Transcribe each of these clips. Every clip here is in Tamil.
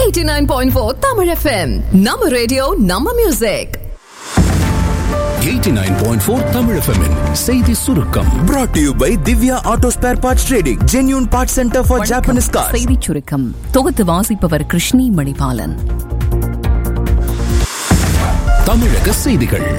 89.4 Tamil FM. நம்ம ரேடியோ நம்ம மியூசிக் 89.4 Tamil FM -இன் செய்தி சுருக்கம் brought to you by Divya Auto Spare Parts Trading, genuine parts center for Japanese cars. செய்திச் சுருக்கம் தொகுத்து வாசிப்பவர் கிருஷ்ணி மணிபாலன் தமிழக செய்திகள்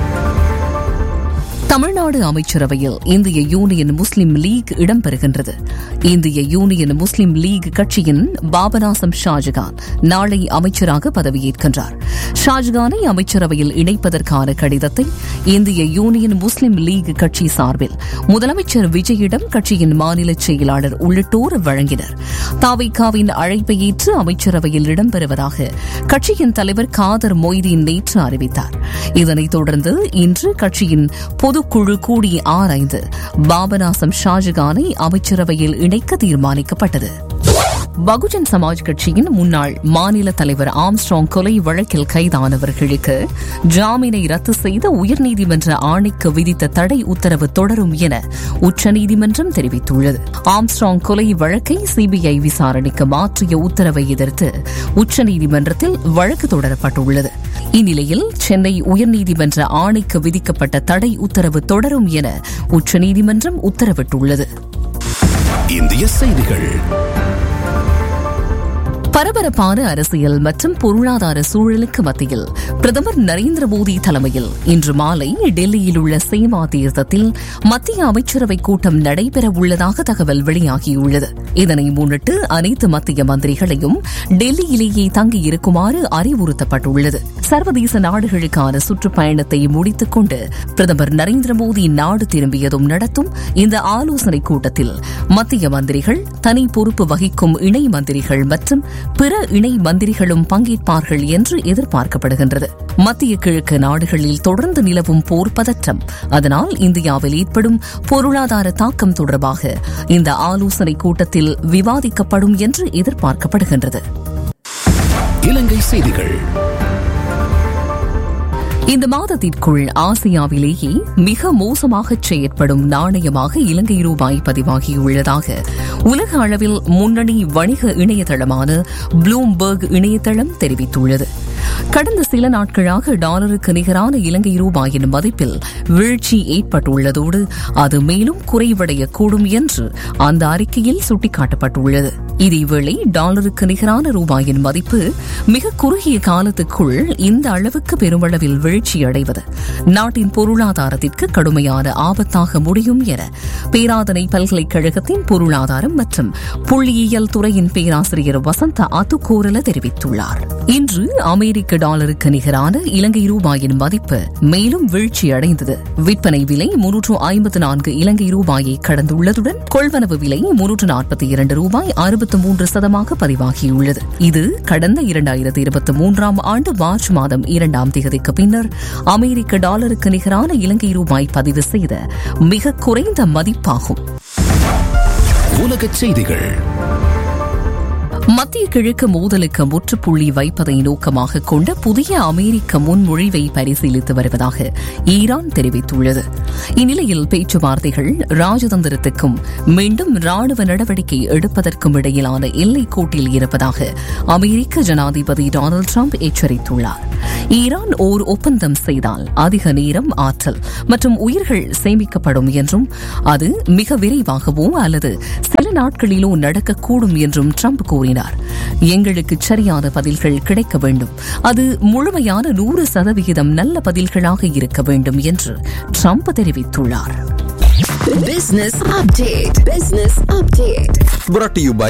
தமிழ்நாடு அமைச்சரவையில் இந்திய யூனியன் முஸ்லிம் லீக் இடம்பெறுகின்றது இந்திய யூனியன் முஸ்லிம் லீக் கட்சியின் பாபநாசம் ஷாஜகான் நாளை அமைச்சராக பதவியேற்கின்றார் ஷாஜகானை அமைச்சரவையில் இணைப்பதற்கான கடிதத்தை இந்திய யூனியன் முஸ்லிம் லீக் கட்சி சார்பில் முதலமைச்சர் விஜயிடம் கட்சியின் மாநில செயலாளர் உள்ளிட்டோர் வழங்கினர் தாவிகாவின் அழைப்பை ஏற்று அமைச்சரவையில் இடம்பெறுவதாக கட்சியின் தலைவர் காதர் மொய்தீன் நேற்று அறிவித்தார் இதனைத் தொடர்ந்து இன்று கட்சியின் பொதுக்குழு கூடி ஆராய்ந்து பாபநாசம் ஷாஜகானை அமைச்சரவையில் இணைக்க தீர்மானிக்கப்பட்டது பகுஜன் சமாஜ் கட்சியின் முன்னாள் மாநில தலைவர் ஆம்ஸ்ட்ராங் கொலை வழக்கில் கைதானவர்களுக்கு ஜாமீனை ரத்து செய்த உயர்நீதிமன்ற ஆணைக்கு விதித்த தடை உத்தரவு தொடரும் என உச்சநீதிமன்றம் தெரிவித்துள்ளது ஆம்ஸ்ட்ராங் கொலை வழக்கை சிபிஐ விசாரணைக்கு மாற்றிய உத்தரவை எதிர்த்து உச்சநீதிமன்றத்தில் வழக்கு தொடரப்பட்டுள்ளது இந்நிலையில் சென்னை உயர்நீதிமன்ற ஆணைக்கு விதிக்கப்பட்ட தடை உத்தரவு தொடரும் என உச்சநீதிமன்றம் உத்தரவிட்டுள்ளது இந்திய செய்திகள் பரபரப்பான அரசியல் மற்றும் பொருளாதார சூழலுக்கு மத்தியில் பிரதமர் நரேந்திர மோடி தலைமையில் இன்று மாலை டெல்லியில் உள்ள சேவா தீர்த்தத்தில் மத்திய அமைச்சரவை கூட்டம் நடைபெற உள்ளதாக தகவல் வெளியாகியுள்ளது இதனை முன்னிட்டு அனைத்து மத்திய மந்திரிகளையும் டெல்லியிலேயே தங்கியிருக்குமாறு அறிவுறுத்தப்பட்டுள்ளது சர்வதேச நாடுகளுக்கான சுற்றுப்பயணத்தை முடித்துக் கொண்டு பிரதமர் நரேந்திர மோடி நாடு திரும்பியதும் நடத்தும் இந்த ஆலோசனைக் கூட்டத்தில் மத்திய மந்திரிகள் தனி பொறுப்பு வகிக்கும் இணை மந்திரிகள் மற்றும் பிற இணை மந்திரிகளும் பங்கேற்பார்கள் என்று எதிர்பார்க்கப்படுகின்றது மத்திய கிழக்கு நாடுகளில் தொடர்ந்து நிலவும் போர் பதற்றம் அதனால் இந்தியாவில் ஏற்படும் பொருளாதார தாக்கம் தொடர்பாக இந்த ஆலோசனைக் கூட்டத்தில் விவாதிக்கப்படும் என்று எதிர்பார்க்கப்படுகின்றது இலங்கை செய்திகள் இந்த மாதத்திற்குள் ஆசியாவிலேயே மிக மோசமாக செயற்படும் நாணயமாக இலங்கை ரூபாய் பதிவாகியுள்ளதாக உலக அளவில் முன்னணி வணிக இணையதளமான ப்ளூம்பர்க் இணையதளம் தெரிவித்துள்ளது கடந்த சில நாட்களாக டாலருக்கு நிகரான இலங்கை ரூபாயின் மதிப்பில் வீழ்ச்சி ஏற்பட்டுள்ளதோடு அது மேலும் குறைவடையக்கூடும் என்று அந்த அறிக்கையில் சுட்டிக்காட்டப்பட்டுள்ளது இதேவேளை டாலருக்கு நிகரான ரூபாயின் மதிப்பு மிக குறுகிய காலத்துக்குள் இந்த அளவுக்கு பெருமளவில் வீழ்ச்சியடைவது நாட்டின் பொருளாதாரத்திற்கு கடுமையான ஆபத்தாக முடியும் என பேராதனை பல்கலைக்கழகத்தின் பொருளாதாரம் மற்றும் புள்ளியியல் துறையின் பேராசிரியர் வசந்த அதுகோரல தெரிவித்துள்ளார் இன்று அமெரிக்க டாலருக்கு நிகரான இலங்கை ரூபாயின் மதிப்பு மேலும் வீழ்ச்சியடைந்தது விற்பனை விலை முன்னூற்று ஐம்பத்து நான்கு இலங்கை ரூபாயை கடந்துள்ளதுடன் கொள்வனவு விலை முன்னூற்று நாற்பத்தி இரண்டு ரூபாய் அறுபத்து மூன்று சதமாக பதிவாகியுள்ளது இது கடந்த இரண்டாயிரத்தி இருபத்தி மூன்றாம் ஆண்டு மார்ச் மாதம் இரண்டாம் தேதிக்கு பின்னர் அமெரிக்க டாலருக்கு நிகரான இலங்கை ரூபாய் பதிவு செய்த மிக குறைந்த மதிப்பாகும் உலகச் செய்திகள் மத்திய கிழக்கு மோதலுக்கு முற்றுப்புள்ளி வைப்பதை நோக்கமாக கொண்ட புதிய அமெரிக்க முன்மொழிவை பரிசீலித்து வருவதாக ஈரான் தெரிவித்துள்ளது இந்நிலையில் பேச்சுவார்த்தைகள் ராஜதந்திரத்துக்கும் மீண்டும் ராணுவ நடவடிக்கை எடுப்பதற்கும் இடையிலான எல்லைக் கோட்டில் இருப்பதாக அமெரிக்க ஜனாதிபதி டொனால்டு டிரம்ப் எச்சரித்துள்ளார் ஈரான் ஓர் ஒப்பந்தம் செய்தால் அதிக நேரம் ஆற்றல் மற்றும் உயிர்கள் சேமிக்கப்படும் என்றும் அது மிக விரைவாகவோ அல்லது சில நாட்களிலோ நடக்கக்கூடும் என்றும் ட்ரம்ப் கூறினார் எங்களுக்கு சரியான பதில்கள் கிடைக்க வேண்டும் அது முழுமையான நூறு சதவிகிதம் நல்ல பதில்களாக இருக்க வேண்டும் என்று ட்ரம்ப் தெரிவித்துள்ளார் Business update. Business update. Brought to you by